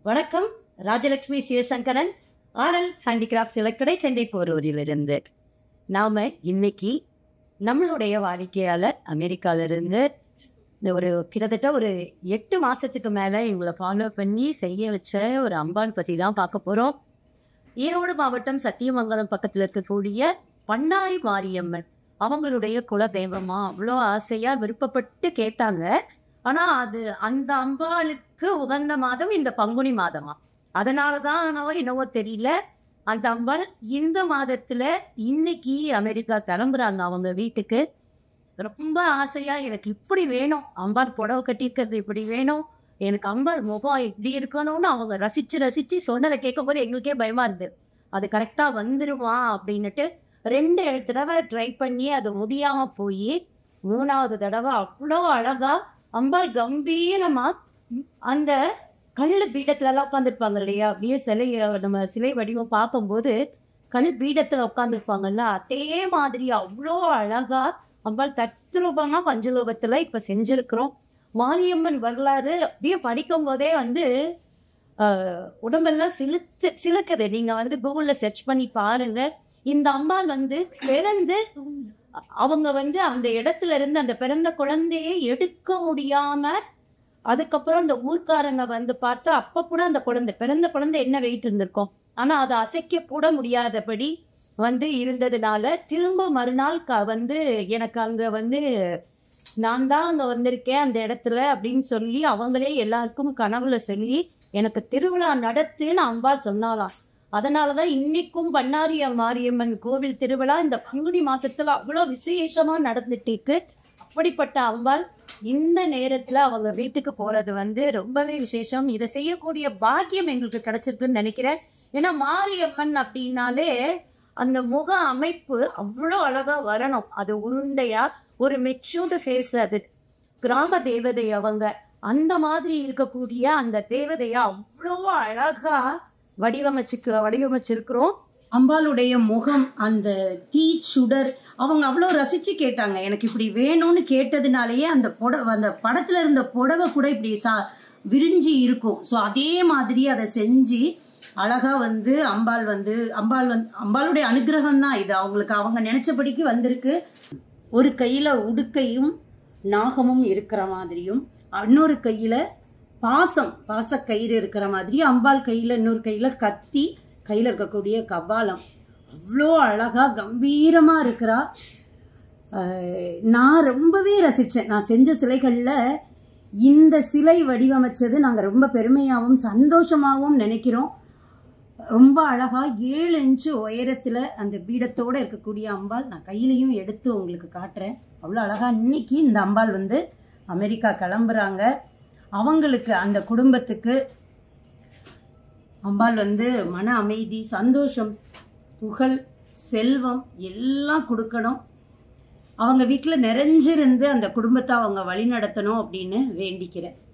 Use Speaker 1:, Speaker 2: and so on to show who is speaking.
Speaker 1: வணக்கம் Rajalakshmi Sivasankaran RL handicrafts இலக்கடை சென்னை போரூரிலிருந்து நாம் இன்னைக்கு நம்மளுடைய வாடிக்கையாளர் அமெரிக்காவிலிருந்து ஒரு கிட்டத்தட்ட ஒரு எட்டு மாதத்துக்கு மேலே இவங்களை ஃபாலோ பண்ணி செய்ய வச்ச ஒரு அம்பாள் பற்றி தான் பார்க்க போகிறோம் ஈரோடு மாவட்டம் சத்தியமங்கலம் பக்கத்தில் இருக்கக்கூடிய பண்ணாரி மாரியம்மன் அவங்களுடைய குல தெய்வமா அவ்வளோ ஆசையாக விருப்பப்பட்டு கேட்டாங்க ஆனால் அது அந்த அம்பாளுக்கு உகந்த மாதம் இந்த பங்குனி மாதமா அதனால தான் என்னவோ தெரியல அந்த அம்பாள் இந்த மாதத்துல இன்னைக்கு அமெரிக்கா கிளம்புறாங்க அவங்க வீட்டுக்கு ரொம்ப ஆசையா எனக்கு இப்படி வேணும் அம்பாள் புடவை கட்டியிருக்கிறது இப்படி வேணும் எனக்கு அம்பாள் முகம் இப்படி இருக்கணும்னு அவங்க ரசிச்சு ரசிச்சு சொன்னதை கேட்கும் போது எங்களுக்கே பயமா இருந்தது அது கரெக்டா வந்துருமா அப்படின்னுட்டு ரெண்டு தடவை ட்ரை பண்ணி அது முடியாம போய் மூணாவது தடவை அவ்வளோ அழகா அம்பாள் கம்பீரமா அந்த கல் பீடத்துல எல்லாம் உட்காந்துருப்பாங்க இல்லையா அப்படியே சிலை நம்ம சிலை வடிவம் பார்க்கும்போது கல் பீடத்துல உட்காந்துருப்பாங்கல்ல அதே மாதிரி அவ்வளோ அழகா அம்பாள் தத்ரூபமா பஞ்சலோகத்துல இப்ப செஞ்சிருக்கிறோம் மாரியம்மன் வரலாறு அப்படியே படிக்கும் போதே வந்து ஆஹ், உடம்பெல்லாம் சிலுத்து சிலுக்குது நீங்க வந்து கூகுள்ல சர்ச் பண்ணி பாருங்க இந்த அம்பாள் வந்து பிறந்து அவங்க வந்து அந்த இடத்துல இருந்து அந்த பிறந்த குழந்தையை எடுக்க முடியாம அதுக்கப்புறம் அந்த ஊர்க்காரங்க வந்து பார்த்தா அப்ப கூட அந்த குழந்தை பிறந்த குழந்தை என்ன வெயிட் இருந்திருக்கும் ஆனா அதை அசைக்க கூட முடியாதபடி வந்து இருந்ததுனால திரும்ப மறுநாள் க வந்து எனக்கு அங்க வந்து நான் தான் அங்க வந்திருக்கேன் அந்த இடத்துல அப்படின்னு சொல்லி அவங்களே எல்லாருக்கும் கனவுல சொல்லி எனக்கு திருவிழா நடத்துன்னு அம்பாள் சொன்னாலாம் அதனாலதான் இன்னைக்கும் பண்ணாரிய மாரியம்மன் கோவில் திருவிழா இந்த பங்குனி மாசத்துல அவ்வளோ விசேஷமா நடந்துட்டு இருக்கு அப்படிப்பட்ட அம்பாள் இந்த நேரத்துல அவங்க வீட்டுக்கு போறது வந்து ரொம்பவே விசேஷம் இதை செய்யக்கூடிய பாக்கியம் எங்களுக்கு கிடைச்சிருக்குன்னு நினைக்கிறேன் ஏன்னா மாரியம்மன் அப்படின்னாலே அந்த முக அமைப்பு அவ்வளோ அழகா வரணும் அது உருண்டையா ஒரு மெச்சூர்டு ஃபேஸ் அது கிராம தேவதை அவங்க அந்த மாதிரி இருக்கக்கூடிய அந்த தேவதையை அவ்வளோ அழகா வடிவமைச்சுக்க வடிவமைச்சிருக்கிறோம் அம்பாளுடைய முகம் அந்த தீ சுடர் அவங்க அவ்வளோ ரசிச்சு கேட்டாங்க எனக்கு இப்படி வேணும்னு கேட்டதுனாலயே அந்த புடவை அந்த படத்துல இருந்த புடவை கூட இப்படி சா விரிஞ்சி இருக்கும் ஸோ அதே மாதிரி அதை செஞ்சு அழகா வந்து அம்பாள் வந்து அம்பாள் வந்து அம்பாளுடைய அனுகிரகம் தான் இது அவங்களுக்கு அவங்க நினைச்சபடிக்கு வந்திருக்கு ஒரு கையில உடுக்கையும் நாகமும் இருக்கிற மாதிரியும் இன்னொரு கையில பாசம் பாசக்கயிறு இருக்கிற மாதிரி அம்பாள் கையில இன்னொரு கையில கத்தி கையில இருக்கக்கூடிய கபாலம் அவ்வளோ அழகா கம்பீரமா இருக்கிறா அஹ், நான் ரொம்பவே ரசிச்சேன் நான் செஞ்ச சிலைகள்ல இந்த சிலை வடிவமைச்சது நாங்க ரொம்ப பெருமையாகவும் சந்தோஷமாகவும் நினைக்கிறோம் ரொம்ப அழகா ஏழு இன்ச்சு உயரத்துல அந்த பீடத்தோட இருக்கக்கூடிய அம்பாள் நான் கையிலையும் எடுத்து உங்களுக்கு காட்டுறேன் அவ்வளோ அழகா இன்னைக்கு இந்த அம்பாள் வந்து அமெரிக்கா கிளம்புறாங்க அவங்களுக்கு அந்த குடும்பத்துக்கு அம்பாள் வந்து மன அமைதி சந்தோஷம் புகழ் செல்வம் எல்லாம் கொடுக்கணும் அவங்க வீட்டில் நிறைஞ்சிருந்து அந்த குடும்பத்தை அவங்க வழி நடத்தணும் அப்படின்னு வேண்டிக்கிறேன்